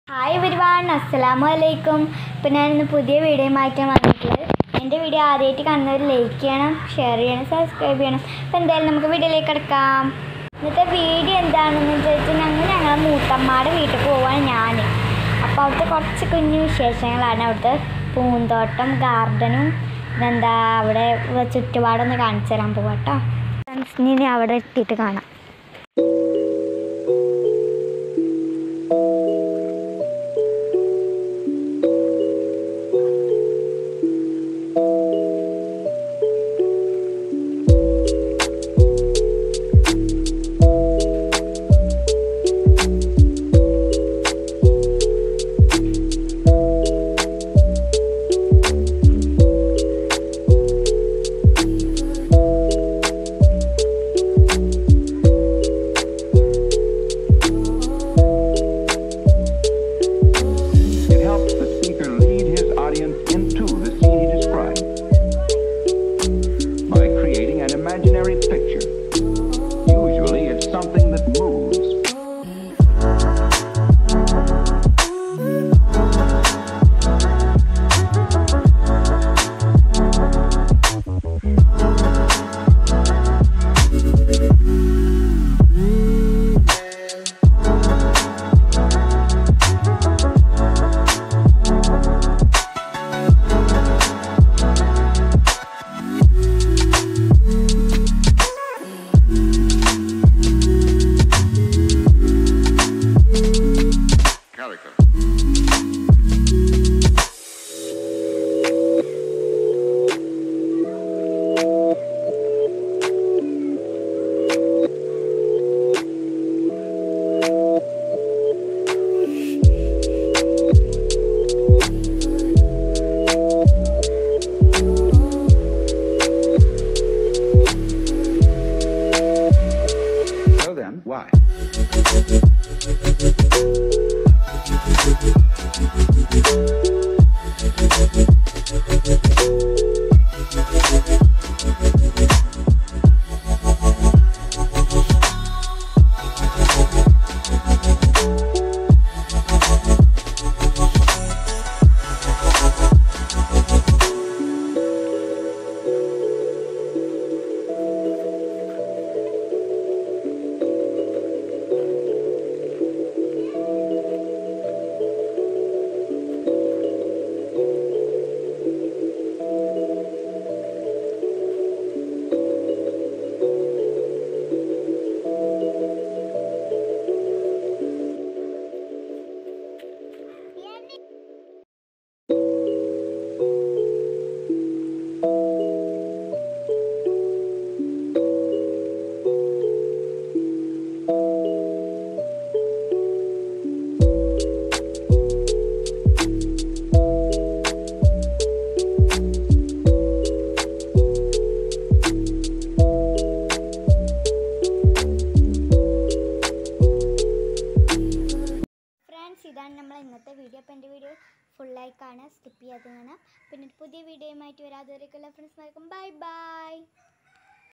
Hi എവരിവാൺ അസ്സലാമു അലൈക്കും ഇപ്പം ഞാനിന്ന് പുതിയ വീഡിയോ മാറ്റാൻ വന്നിട്ടുള്ളത് എൻ്റെ വീഡിയോ ആദ്യമായിട്ട് കാണുന്നവർ ലൈക്ക് ചെയ്യണം ഷെയർ ചെയ്യണം സബ്സ്ക്രൈബ് ചെയ്യണം അപ്പോൾ എന്തായാലും നമുക്ക് വീഡിയോയിലേക്ക് കിടക്കാം ഇന്നത്തെ വീഡിയോ എന്താണെന്ന് ചോദിച്ചാൽ ഞങ്ങൾ ഞങ്ങളെ മൂത്തമ്മയുടെ വീട്ടിൽ പോവാണ് ഞാൻ അപ്പോൾ അവിടുത്തെ കുറച്ച് കുഞ്ഞു വിശേഷങ്ങളാണ് അവിടുത്തെ പൂന്തോട്ടം ഗാർഡനും എന്താ അവിടെ ചുറ്റുപാടൊന്ന് കാണിച്ചു തരാൻ പോവാട്ടോ ഫ്രണ്ട്സിനെ അവിടെ എത്തിയിട്ട് കാണാം It helps the speaker lead his audience into the scene he describes by creating an imaginary picture. Usually, it's something that moves. Calico. So then, why? Friends ഇതാണ് നമ്മൾ ഇന്നത്തെ വീഡിയോ അപ്പോൾ എൻ്റെ വീഡിയോ ഫുള്ളായി കാണാം സ്കിപ്പ് ചെയ്യാതെ കാണാം പിന്നെ ഒരു പുതിയ വീഡിയോയുമായിട്ട് വരാതെ വരേക്കുള്ള ഫ്രണ്ട്സ് ബൈ ബൈ